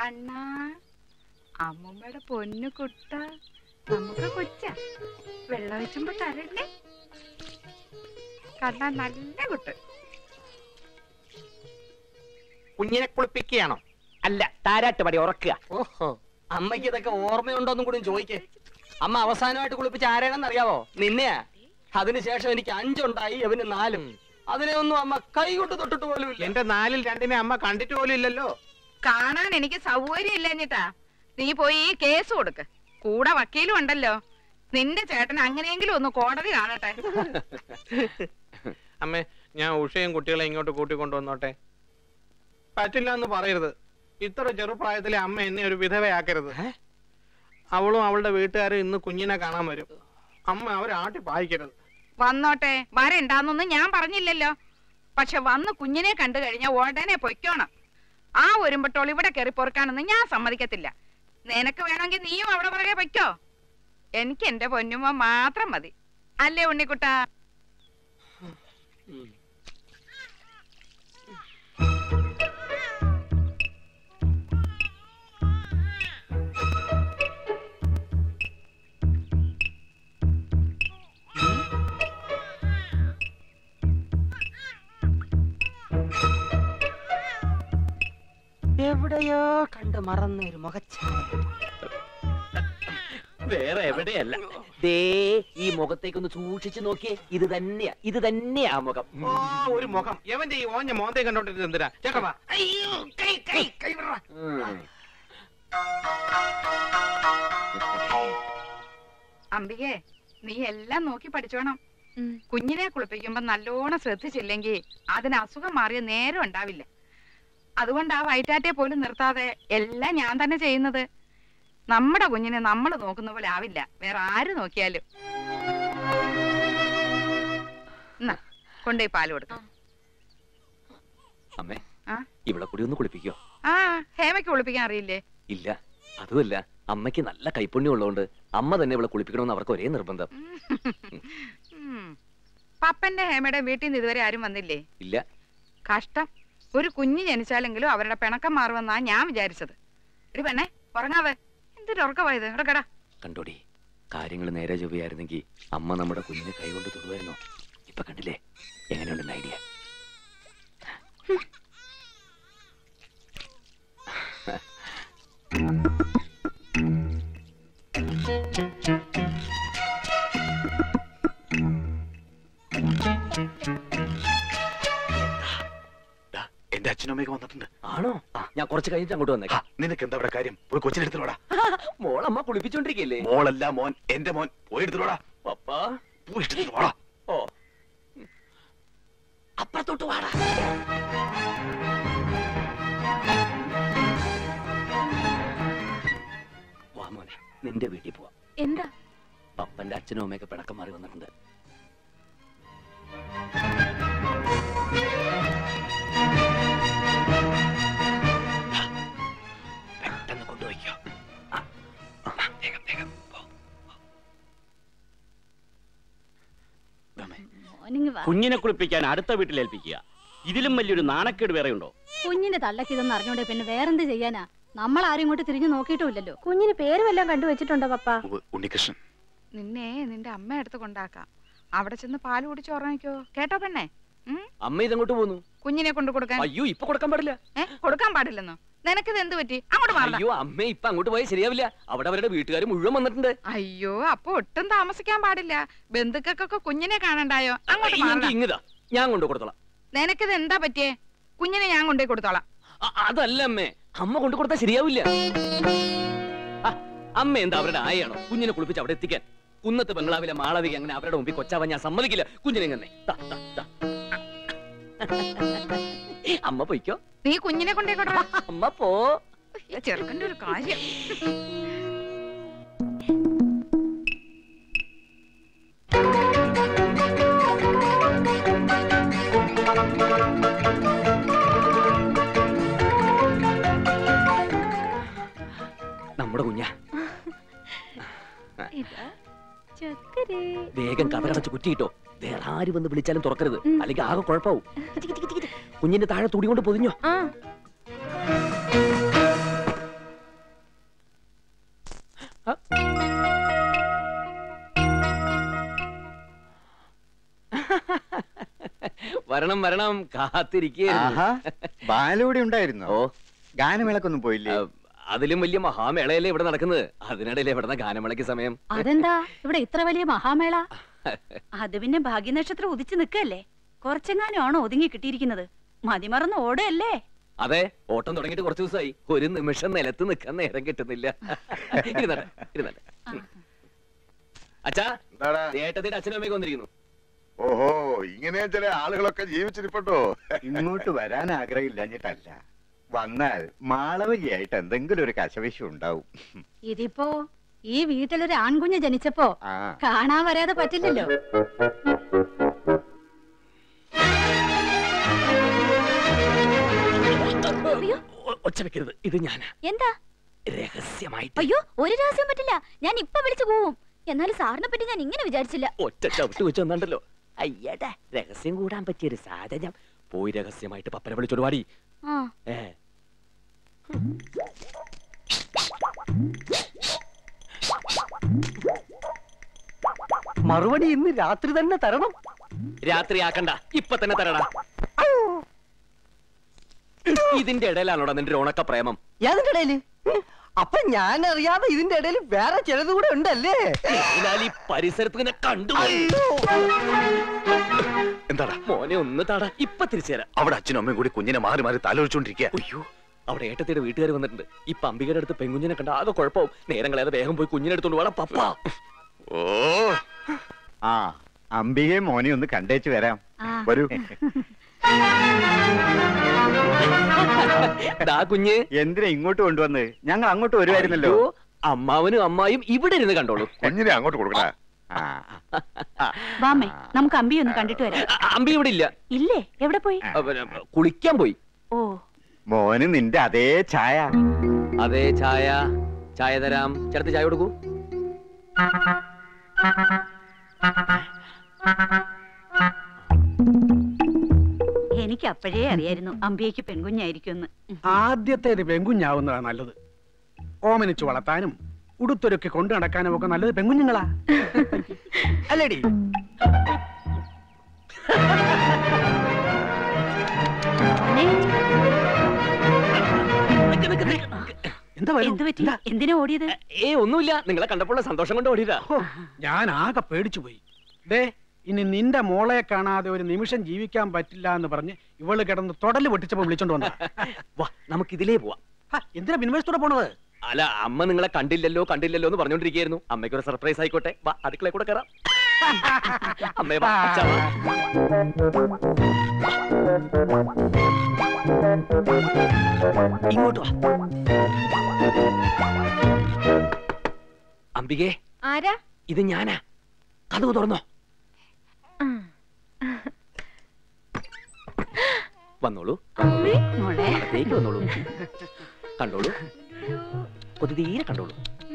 അണ്ണാ അമ്മൂമ്മയുടെ പൊന്നു കുട്ട നമുക്ക് കൊച്ച വെള്ളം വെച്ചുമ്പോ തരണ്ടേ കണ്ണാ നല്ല കുട്ട് കുഞ്ഞിനെ കുളിപ്പിക്കുകയാണോ അല്ല താരാട്ട് പടി ഉറക്കുക ഓഹോ അമ്മയ്ക്ക് ഇതൊക്കെ ഓർമ്മയുണ്ടോന്നും കൂടി ചോദിക്കേ അമ്മ അവസാനമായിട്ട് കുളിപ്പിച്ച ആരാണെന്ന് അറിയാവോ നിന്നെയാ അതിനുശേഷം എനിക്ക് അഞ്ചുണ്ടായി അവന് നാലും അതിനെ ഒന്നും അമ്മ കൈ കൊണ്ട് തൊട്ടിട്ട് പോലും ഇല്ല എന്റെ നാലിൽ രണ്ടിനെ അമ്മ കണ്ടിട്ട് പോലും ഇല്ലല്ലോ കാണാൻ എനിക്ക് സൗകര്യം ഇല്ലഞ്ഞിട്ടാ നീ പോയി ഈ കേസ് കൊടുക്ക് കൂടെ വക്കീലും ഉണ്ടല്ലോ നിന്റെ ചേട്ടൻ അങ്ങനെയെങ്കിലും ഒന്ന് കോടതി കാണട്ടെ അമ്മേ ഞാൻ ഉഷയും കുട്ടികളെ ഇങ്ങോട്ട് കൂട്ടിക്കൊണ്ടുവന്നോട്ടെ പറ്റില്ല എന്ന് പറയരുത് ഇത്ര ചെറുപ്രായത്തിലെ അമ്മ എന്നെ ഒരു വിധവയാക്കരുത് അവളും അവളുടെ വീട്ടുകാരും ഇന്ന് കുഞ്ഞിനെ കാണാൻ വരും അമ്മ അവരെ ആട്ടി പായിക്കരുത് വന്നോട്ടെ വരണ്ടാന്നൊന്നും ഞാൻ പറഞ്ഞില്ലല്ലോ പക്ഷെ വന്ന് കുഞ്ഞിനെ കണ്ടു കഴിഞ്ഞാൽ ഉടനെ പൊയ്ക്കോണം ആ ഒരുമ്പട്ടോൾ ഇവിടെ കയറി പൊറുക്കാനൊന്നും ഞാൻ സമ്മതിക്കത്തില്ല നിനക്ക് വേണമെങ്കിൽ നീയും അവിടെ പുറകെ പൊയ്ക്കോ എനിക്ക് എന്റെ പൊന്നുമ്മ മാത്രം മതി അല്ലേ ഉണ്ണിക്കുട്ടാ എവിടെയോ കണ്ട് മറന്ന ഒരു മുഖച്ഛായ വേറെ എവിടെയല്ല ദേ ഈ മുഖത്തേക്കൊന്ന് സൂക്ഷിച്ചു നോക്കിയേ ഇത് തന്നെയാ ഇത് തന്നെയാ ആ മുഖം ഓ ഒരു മുഖം എവന്റെ ഈ ഓഞ്ഞ മോന്തേ കണ്ടോണ്ടിരുന്നത് എന്തിനാ ചേട്ടാ വാ. അയ്യോ കൈ കൈ കൈ വിടറാ. ഉം. അംബികേ നീ എല്ലാം നോക്കി പഠിച്ചോണം കുഞ്ഞിനെ കുളിപ്പിക്കുമ്പോ നല്ലോണം ശ്രദ്ധിച്ചില്ലെങ്കിൽ അതിന് അസുഖം മാറിയ നേരം ഉണ്ടാവില്ല അതുകൊണ്ട് ആ വയറ്റാറ്റെ പോലും നിർത്താതെ എല്ലാം ഞാൻ തന്നെ ചെയ്യുന്നത് നമ്മുടെ കുഞ്ഞിനെ നമ്മൾ നോക്കുന്ന പോലെ ആവില്ല വേറെ ആര് നോക്കിയാലും എന്നാ കൊണ്ടുപോയി പാല് കൊടുക്കാം അമ്മേ ആ? ഇവിടെ കൂടി ഒന്ന് കുളിപ്പിക്കോ ആ ഹേമയ്ക്ക് കുളിപ്പിക്കാൻ അറിയില്ലേ ഇല്ല അതുമല്ല അമ്മയ്ക്ക് നല്ല കൈപ്പുണ്യം ഉള്ളതുകൊണ്ട് അമ്മ തന്നെ ഇവിടെ കുളിപ്പിക്കണമെന്ന് അവർക്ക് ഒരേ നിർബന്ധം ഉം. പപ്പന്റെ ഹേമയുടെ വീട്ടിൽ നിന്ന് ഇതുവരെ ആരും വന്നില്ലേ ഇല്ല കഷ്ടം ഒരു കുഞ്ഞ് ജനിച്ചാലെങ്കിലും അവരുടെ പിണക്കം മാറുമെന്നാ ഞാൻ വിചാരിച്ചത് ഒരു പെണ്ണെ ഉറങ്ങാവേ എന്തൊരു ഉറക്കമായത് ഇവിടെ കടാ കണ്ടോടി കാര്യങ്ങൾ നേരെ ചൊവ്വയായിരുന്നെങ്കിൽ അമ്മ നമ്മുടെ കുഞ്ഞിനെ കൈകൊണ്ട് തൊടുമായിരുന്നോ ഇപ്പൊ കണ്ടില്ലേ എങ്ങനെയുണ്ടെന്ന് ഐഡിയ എന്റെ അച്ഛനും അമ്മയൊക്കെ വന്നിട്ടുണ്ട് ആണോ ഞാൻ കുറച്ച് കഴിഞ്ഞിട്ട് അങ്ങോട്ട് വന്നേക്കാം നിനക്ക് എന്താ ഇവിടെ കാര്യം പോയി കൊച്ചിനെടുത്തോടാ മോളമ്മ കുളിപ്പിച്ചോണ്ടിരിക്കല്ലേ മോളല്ല മോൻ എന്റെ മോൻ പോയി എടുത്തോടാ പപ്പാ പോയി എടുത്തിട്ട് വാടാ ഓ അപ്പുറത്തോട്ട് വാടാ വാ മോനെ നിന്റെ വീട്ടിൽ പോവാം എന്താ പപ്പന്റെ അച്ഛനും അമ്മയൊക്കെ പിണക്കം മാറി വന്നിട്ടുണ്ട് പെട്ടെന്ന് കൊണ്ടുപോയിക്കോ ആ, ആ, വേഗം വേഗം പോ. മോർണിംഗ് വാ കുഞ്ഞിനെ കുളിപ്പിക്കാൻ അടുത്ത വീട്ടിൽ ഏൽപ്പിക്കുക ഇതിലും വലിയൊരു നാണക്കേട് വേറെ ഉണ്ടോ കുഞ്ഞിന്റെ തള്ളക്ക് ഇതൊന്നും അറിഞ്ഞോടെ പിന്നെ വേറെന്ത് ചെയ്യാനാ നമ്മൾ ആരും ഇങ്ങോട്ട് തിരിഞ്ഞു നോക്കിയിട്ടുമില്ലല്ലോ കുഞ്ഞിന് പേര് വല്ലതും കണ്ടുവച്ചിട്ടുണ്ടോ പപ്പ ഉണ്ണികൃഷ്ണൻ നിന്നെ നിന്റെ അമ്മ എടുത്ത് കൊണ്ടാക്കാം അവിടെ ചെന്ന് പാല് കുടിച്ച് ഉറങ്ങിക്കോ കേട്ടോ പെണ്ണെ ഉം? അമ്മ ഇതങ്ങോട്ട് പോന്നു കുഞ്ഞിനെ കൊണ്ട് കൊടുക്കാൻ അയ്യോ ഇപ്പൊ കൊടുക്കാൻ പാടില്ല ഏ കൊടുക്കാൻ പാടില്ലെന്നോ നിനക്കിത് എന്ത് പറ്റി അങ്ങോട്ട് മാറണം അയ്യോ അമ്മ ഇപ്പൊ അങ്ങോട്ട് പോയാൽ ശരിയാവില്ല അവിടെ അവരുടെ വീട്ടുകാർ മുഴുവൻ വന്നിട്ടുണ്ട് അയ്യോ അപ്പൊ ഒട്ടും താമസിക്കാൻ പാടില്ല ബന്ധുക്കൾക്കൊക്കെ കുഞ്ഞിനെ കാണണ്ടായോ അങ്ങോട്ട് എങ്കിൽ മാറണം ഇങ്ങതാ ഞാൻ കൊണ്ടു കൊടുത്തോളാം നിനക്കിത് എന്താ പറ്റിയേ കുഞ്ഞിനെ ഞാൻ കൊണ്ടുപോയി കൊടുത്തോളാം അ- അതല്ല അമ്മേ അമ്മ കൊണ്ടു കൊടുത്താൽ ശരിയാവില്ല ആ, അമ്മ എന്താ അവരുടെ ആയാണോ കുഞ്ഞിനെ കുളിപ്പിച്ച് അവിടെ എത്തിക്കാൻ കുന്നത്ത് ബംഗ്ലാവിലെ മാളവിക അങ്ങനെ അവരുടെ മുമ്പിൽ കൊച്ചാവാൻ ഞാൻ സമ്മതിക്കില്ല കുഞ്ഞിനെ തന്നെ ദാ, ദാ, ദാ. അമ്മ പൊയ്ക്കോ നീ കുഞ്ഞിനെ കൊണ്ടുപോയി കൊടുക്കണം അമ്മ പോ ഈ ചെറുക്കന്റെ ഒരു കാര്യം നമ്മുടെ കുഞ്ഞ ചക്കരേ വേഗം കഥ കടച്ച് കുറ്റിയിട്ടോ വേറെ ആര് വന്ന് വിളിച്ചാലും തുറക്കരുത് അല്ലെങ്കിൽ ആകെ കുഴപ്പാവും കുഞ്ഞിന്റെ താഴെ തുടി കൊണ്ട് പൊതിഞ്ഞോ ആ വരണം വരണം കാത്തിരിക്കുകയായിരുന്നു ആഹാ ബാലൂടെ ഉണ്ടായിരുന്നോ ഓ ഗാനമേളക്കൊന്നും പോയില്ലേ ആ, അതിലും വലിയ മഹാമേളയല്ലേ ഇവിടെ നടക്കുന്നത് അതിനിടയിൽ എവിടെ ഗാനമേളയ്ക്ക് സമയം അതെന്താ ഇവിടെ ഇത്ര വലിയ മഹാമേള അത് പിന്നെ ഭാഗ്യനക്ഷത്രം ഉദിച്ചു നിൽക്കല്ലേ കുറച്ചെങ്ങാനും ആണോ ഒതുങ്ങി കിട്ടിയിരിക്കുന്നത് മതിമറന്ന് ഓടല്ലേ അതെ ഓട്ടം തുടങ്ങിയിട്ട് കുറച്ച് ദിവസമായി ഒരു നിമിഷം നിലത്ത് നിൽക്കാൻ നേരം കിട്ടുന്നില്ല ഇരുന്നട്ടെ ഇരുന്നട്ടെ അച്ഛാ എന്താടാ ഏട്ടത്തിന്റെ അച്ഛനും അമ്മയൊക്കെ വന്നിരിക്കുന്നു ഓഹോ ഇങ്ങനെ ചില ആളുകളൊക്കെ ജീവിച്ചിരിപ്പട്ടോ ഇങ്ങോട്ട് വരാൻ ആഗ്രഹമില്ലാഞ്ഞിട്ടല്ല വന്നാൽ മാളവികയായിട്ട് എന്തെങ്കിലും ഒരു കശവിശം ഉണ്ടാവും ഇതിപ്പോ ഈ വീട്ടിലൊരു ആൺകുഞ്ഞ് ജനിച്ചപ്പോ ആ കാണാൻ വരാതെ പറ്റില്ലല്ലോ അയ്യോ ഒ- ഒച്ച വെക്കരുത് ഇത് ഞാനാ എന്താ രഹസ്യമായിട്ട് അയ്യോ ഒരു രഹസ്യം പറ്റില്ല ഞാൻ ഇപ്പൊ വിളിച്ചു പോവും എന്നാലും സാറിനെ പറ്റി ഞാൻ ഇങ്ങനെ വിചാരിച്ചില്ല ഒറ്റ ചവിട്ട് വെച്ച് വന്നിട്ടല്ലോ അയ്യടാ രഹസ്യം കൂടാൻ പറ്റിയൊരു സാധനം പോയി രഹസ്യമായിട്ട് പപ്പനെ വിളിച്ചൊരു പാടി ആ ഏ മറുപടി ഇന്ന് രാത്രി തന്നെ തരണം രാത്രി ആക്കണ്ട ഇപ്പൊ തന്നെ തരടാ ഇതിന്റെ ഇടയിലാണോടാ നിന്റെ ഒരു ഉണക്ക പ്രേമം ഏതിന്റെ ഇടയില് അപ്പൊ ഞാൻ അറിയാതെ ഇതിന്റെ ഇടയിൽ വേറെ ചിലത് കൂടെ ഉണ്ടല്ലേ അതിനാൽ ഈ പരിസരത്ത് നിന്നെ കണ്ടു എന്താടാ മോനെ ഒന്ന് താടാ ഇപ്പൊ തിരിച്ചു തരാം അവിടെ അച്ഛനും അമ്മയും കൂടി കുഞ്ഞിനെ മാറി മാറി തലൊഴിച്ചോണ്ടിരിക്കുക അയ്യോ അവിടെ ഏട്ടത്തിയുടെ വീട്ടുകാർ വന്നിട്ടുണ്ട് ഈ പമ്പികയുടെ അടുത്ത് പെങ്കുഞ്ഞിനെ കണ്ട ആകെ കുഴപ്പവും നേരം കളയാതെ വേഗം പോയി കുഞ്ഞിനെ എടുത്തോണ്ട് വേണം പപ്പ ഓ ആ അംബികയും മോനെ ഒന്ന് കണ്ടേച്ച് വരാം ആ വരൂ ദാ കുഞ്ഞ് എന്തിനാ ഇങ്ങോട്ട് കൊണ്ടുവന്ന് ഞങ്ങൾ അങ്ങോട്ട് വരുമായിരുന്നല്ലോ അയ്യോ, അമ്മാവനും അമ്മായും ഇവിടെ ഇരുന്ന് കണ്ടോളൂ കുഞ്ഞിനെ അങ്ങോട്ട് കൊടുക്കണ ആ വാമേ നമുക്ക് അമ്പി ഒന്ന് കണ്ടിട്ട് വരാം അ- അമ്പി ഇവിടെ ഇല്ല ഇല്ലേ എവിടെ പോയി അ, പിന്നെ, കുളിക്കാൻ പോയി ഓ മോന് നിന്റെ അതേ ഛായ അതെ ചായ ചായ തരാം ചേർത്ത് ചായ കൊടുക്കൂ എനിക്ക് അപ്പോഴേ അറിയായിരുന്നു അമ്പിയക്ക് പെൺകുഞ്ഞായിരിക്കുമെന്ന് ആദ്യത്തേത് പെങ്കുഞ്ഞാവുന്നതാ നല്ലത് ഓമനിച്ചു വളർത്താനും ഉടുത്തൊരുക്കി കൊണ്ടു നടക്കാനും ഒക്കെ നല്ലത് പെങ്കുഞ്ഞുങ്ങളാ അല്ലേടി എന്താ വരും എന്ത് പറ്റി എന്തിനാ ഓടിയത് ഏ ഒന്നുമില്ല നിങ്ങളെ കണ്ടപ്പോൾ സന്തോഷം കൊണ്ട് ഓടിയതാ ഞാൻ ആകെ പേടിച്ചു പോയി ദേ ഇനി നിന്റെ മോളെ കാണാതെ ഒരു നിമിഷം ജീവിക്കാൻ പറ്റില്ല എന്ന് പറഞ്ഞ് ഇവള് കിടന്ന് തൊടല് പൊട്ടിച്ചപ്പോ വിളിച്ചോണ്ട് വന്ന വാ നമുക്ക് ഇതിലേ പോവാം എന്തിനാ പിൻവശത്തോടെ പോണത് അല്ല അമ്മ നിങ്ങളെ കണ്ടില്ലല്ലോ കണ്ടില്ലല്ലോ എന്ന് പറഞ്ഞോണ്ടിരിക്കുകയായിരുന്നു അമ്മയ്ക്ക് ഒരു സർപ്രൈസ് ആയിക്കോട്ടെ വാ അടുക്കളയിൽ കൂടെ കയറാം അമ്മേ വാ അച്ഛാ വാ. ഇങ്ങോട്ട് വാ അംബികേ ആരാ ഇത് ഞാനാ കഥവ് തുറന്നോ വന്നോളൂ മോളെ അകത്തേക്ക് വന്നോളൂ കണ്ടോളൂ കൊതി തീരെ കണ്ടോളൂ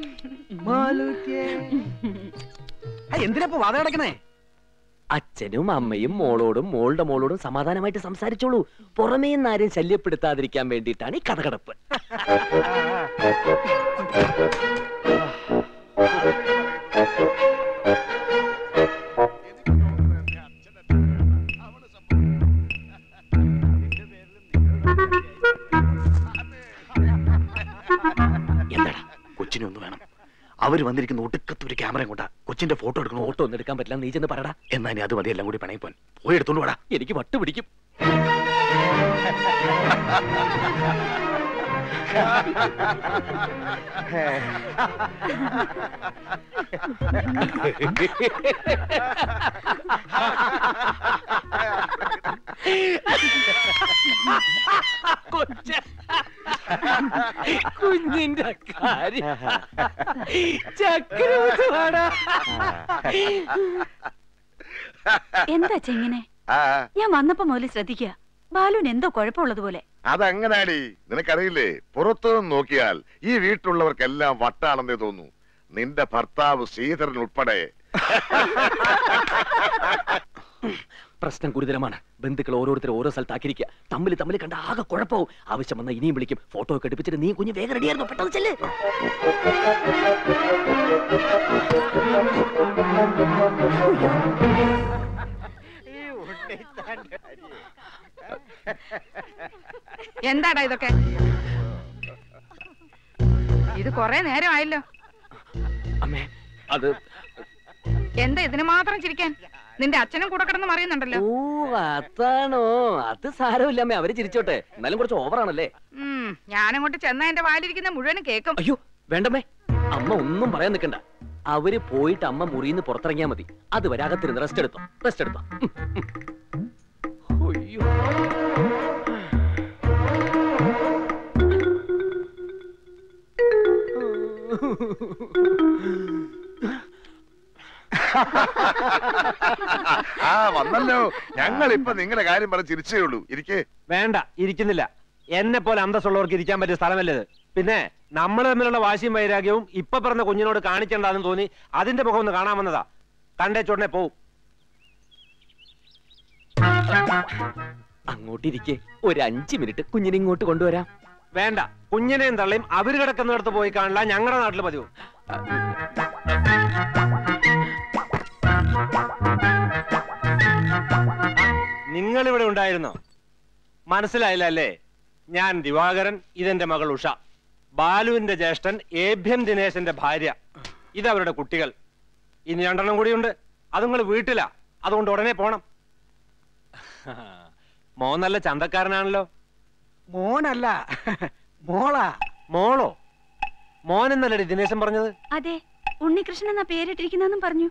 എന്തിനാ വാത കിടക്കണേ അച്ഛനും അമ്മയും മോളോടും മോളുടെ മോളോടും സമാധാനമായിട്ട് സംസാരിച്ചോളൂ പുറമേ നിന്ന് ആരെയും ശല്യപ്പെടുത്താതിരിക്കാൻ വേണ്ടിയിട്ടാണ് ഈ കഥകടപ്പ് എന്താടാ കൊച്ചിനെ ഒന്ന് വേണം അവര് വന്നിരിക്കുന്ന ഒടുക്കത്ത് ഒരു ക്യാമറയും കൊണ്ടാ കൊച്ചിന്റെ ഫോട്ടോ എടുക്കണോ ഫോട്ടോ ഒന്നും എടുക്കാൻ പറ്റില്ല നീ ചെന്ന് പറടാ എന്നാ ഇനി അത് മതി എല്ലാം കൂടി പണയി പോൻ പോയി എടുത്തോണ്ട് വാടാ എനിക്ക് വട്ട് പിടിക്കും കൊച്ച കുഞ്ഞിന്റെ കാര്യം ചക്രവാടാ എന്താ ചെങ്ങനെ ആ ഞാൻ വന്നപ്പോ മുതൽ ശ്രദ്ധിക്കുക ബാലുവിന് എന്തോ കുഴപ്പമുള്ളത് പോലെ അതങ്ങനാടി നിനക്കറിയില്ലേ പുറത്തുനിന്ന് നോക്കിയാൽ ഈ വീട്ടിലുള്ളവർക്കെല്ലാം വട്ടാണെന്നേ തോന്നൂ നിന്റെ ഭർത്താവ് ശ്രീധരൻ ഉൾപ്പെടെ പ്രശ്നം ഗുരുതരമാണ് ബന്ധുക്കൾ ഓരോരുത്തർ ഓരോ സ്ഥലത്താക്കിയിരിക്കുക തമ്മിൽ തമ്മിൽ കണ്ട ആകെ കുഴപ്പവും ആവശ്യം വന്നാൽ ഇനിയും വിളിക്കും ഫോട്ടോ ഒക്കെ എടുപ്പിച്ചിട്ട് നീ കുഞ്ഞ് വേഗം റെഡിയായിരുന്നു പെട്ടെന്ന് ചെല്ല് എന്താടാ ഇതൊക്കെ ഇത് കൊറേ നേരമായല്ലോ അമ്മേ അത് എന്താ ഇതിന് മാത്രം ചിരിക്കാൻ നിന്റെ അച്ഛനും കൂടെ കിടന്ന് മറിയുന്നുണ്ടല്ലോ ഓ അതാണോ അത് സാരമില്ല അമ്മേ അവര് ചിരിച്ചോട്ടെ എന്നാലും കുറച്ച് ഓവറാണല്ലേ ഉം ഞാനങ്ങോട്ട് ചെന്ന എന്റെ വാലിരിക്കുന്ന മുഴുവനും കേക്കും അയ്യോ വേണ്ടമ്മേ അമ്മ ഒന്നും പറയാൻ നിൽക്കണ്ട അവര് പോയിട്ട് അമ്മ മുറിയിന്ന് പുറത്തിറങ്ങിയാ മതി അതുവരെ അകത്തിരുന്ന് റെസ്റ്റ് എടുത്തോ റെസ്റ്റ് എടുത്തോ ഉം, ഉം. അയ്യോ ആ വന്നല്ലോ ഞങ്ങൾ ഇപ്പൊ നിങ്ങളുടെ കാര്യം പറഞ്ഞ് ചിരിച്ചേ ഉള്ളൂ ഇരിക്കേ വേണ്ട ഇരിക്കുന്നില്ല എന്നെ പോലെ അന്തസ്സുള്ളവർക്ക് ഇരിക്കാൻ പറ്റിയ സ്ഥലമല്ലേ ഇത് പിന്നെ നമ്മൾ തമ്മിലുള്ള വാശിയും വൈരാഗ്യവും ഇപ്പൊ പറഞ്ഞ കുഞ്ഞിനോട് കാണിക്കണ്ടെന്ന് തോന്നി അതിന്റെ മുഖം ഒന്ന് കാണാൻ വന്നതാ കണ്ടേ ചുടനെ പോവും അങ്ങോട്ടിരിക്കെ ഒരു അഞ്ചു മിനിറ്റ് കുഞ്ഞിനെ ഇങ്ങോട്ട് കൊണ്ടുവരാം വേണ്ട കുഞ്ഞിനെയും തള്ളിയും അവര് കിടക്കുന്നിടത്ത് പോയി കാണില്ല ഞങ്ങളുടെ നാട്ടിൽ പതിവ് നിങ്ങൾ ഇവിടെ ഉണ്ടായിരുന്നോ മനസ്സിലായില്ല അല്ലേ ഞാൻ ദിവാകരൻ ഇതെന്റെ മകൾ ഉഷ ബാലുവിന്റെ ജ്യേഷ്ഠൻ ഏഭ്യൻ ദിനേശന്റെ ഭാര്യ ഇതവരുടെ കുട്ടികൾ ഇനി രണ്ടെണ്ണം കൂടിയുണ്ട് അത് നിങ്ങൾ വീട്ടിലാ അതുകൊണ്ട് ഉടനെ പോണം മോൻ നല്ല ചന്തക്കാരനാണല്ലോ മോനല്ല മോളാ മോളോ മോൻ എന്നല്ലടി ദിനേശൻ പറഞ്ഞത് അതെ ഉണ്ണികൃഷ്ണൻ എന്നാ പേരിട്ടിരിക്കുന്നെന്നും പറഞ്ഞു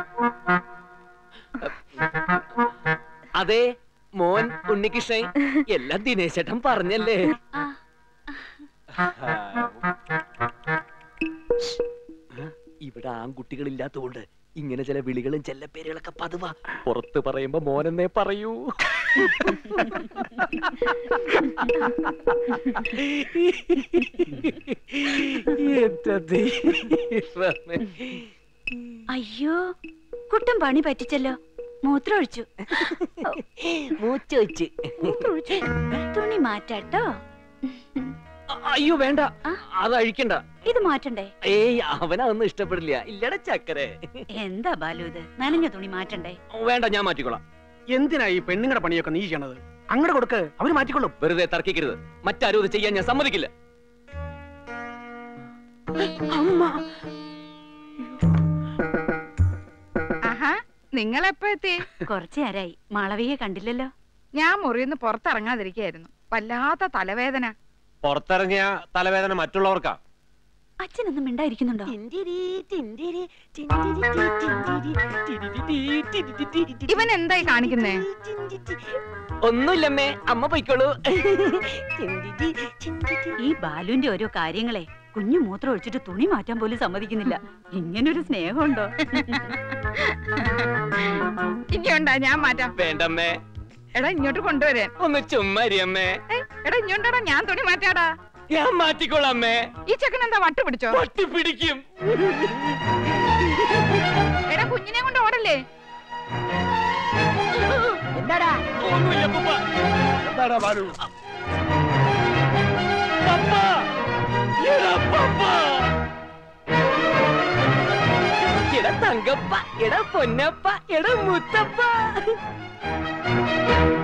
അതെ മോൻ ഉണ്ണികൃഷ്ണൻ എല്ലാം ദിനേശേട്ടൻ പറഞ്ഞല്ലേ ഇവിടെ ആൺകുട്ടികളില്ലാത്തതുകൊണ്ട് ഇങ്ങനെ ചില വിളികളും ചെല്ലപ്പേരുകളൊക്കെ പതിവാ പുറത്ത് പറയുമ്പോ മോനെന്നേ പറയൂ എന്റെ ദൈവമേ. അയ്യോ കുട്ടം പണി പറ്റിച്ചല്ലോ മൂത്രം ഒഴിച്ചു മൂച്ചൊഴിച്ച് തുണി മാറ്റാട്ടോ അയ്യോ വേണ്ട അത് അഴിക്കണ്ട ഇത് മാറ്റണ്ടേ ഏയ് അവനതൊന്നും ഇഷ്ടപ്പെടില്ല ഇല്ലട ചക്കരെ എന്താ ബാലു ഇത് നനഞ്ഞ തുണി മാറ്റണ്ടേ വേണ്ട ഞാൻ മാറ്റിക്കോളാം എന്തിനാ ഈ പെണ്ണുങ്ങളുടെ പണിയൊക്കെ നീ ചെയ്യണത് അങ്ങോട്ട് കൊടുക്ക് അവര് മാറ്റിക്കൊള്ളും വെറുതെ തർക്കിക്കരുത് മറ്റാരും ഇത് ചെയ്യാൻ ഞാൻ സമ്മതിക്കില്ല ആഹാ നിങ്ങൾ എപ്പോ എത്തി കുറച്ചു നേരായി മാളവിയെ കണ്ടില്ലല്ലോ ഞാൻ മുറിയിന്ന് പുറത്തിറങ്ങാതിരിക്കായിരുന്നു വല്ലാത്ത തലവേദന പുറത്തിറങ്ങിയ തലവേദന മറ്റുള്ളവർക്കാ അച്ഛനൊന്നും മിണ്ടായിരിക്കുന്നുണ്ടോ ഇവൻ എന്തായി കാണിക്കുന്നേ ഒന്നുമില്ലമ്മേ അമ്മ പൊയ്ക്കോളൂ ഈ ബാലുവിന്റെ ഓരോ കാര്യങ്ങളെ കുഞ്ഞു മൂത്രം ഒഴിച്ചിട്ട് തുണി മാറ്റാൻ പോലും സമ്മതിക്കുന്നില്ല ഇങ്ങനൊരു സ്നേഹമുണ്ടോ ഇനിയുണ്ടാ ഞാൻ മാറ്റാം വേണ്ടമ്മേ എടാ ഇങ്ങോട്ട് കൊണ്ടുവരാൻ ഒന്ന് ചുമ്മാരിയമ്മേ എടാ ഇങ്ങോട്ടാടാ ഞാൻ തുണി മാറ്റാടാ ഞാൻ മാറ്റിക്കോളാം അമ്മേ ഈ ചെക്കൻ എന്താ വട്ട് പിടിച്ചോ വട്ടി പിടിക്കും എടാ കുഞ്ഞിനെ കൊണ്ട് ഓടല്ലേ എന്താടാ ഒന്നുമില്ല പപ്പ എന്താടാ ബാലു പപ്പ എടാ പപ്പ എടാ തങ്കപ്പ എടാ പൊന്നപ്പ എടാ മുത്തപ്പ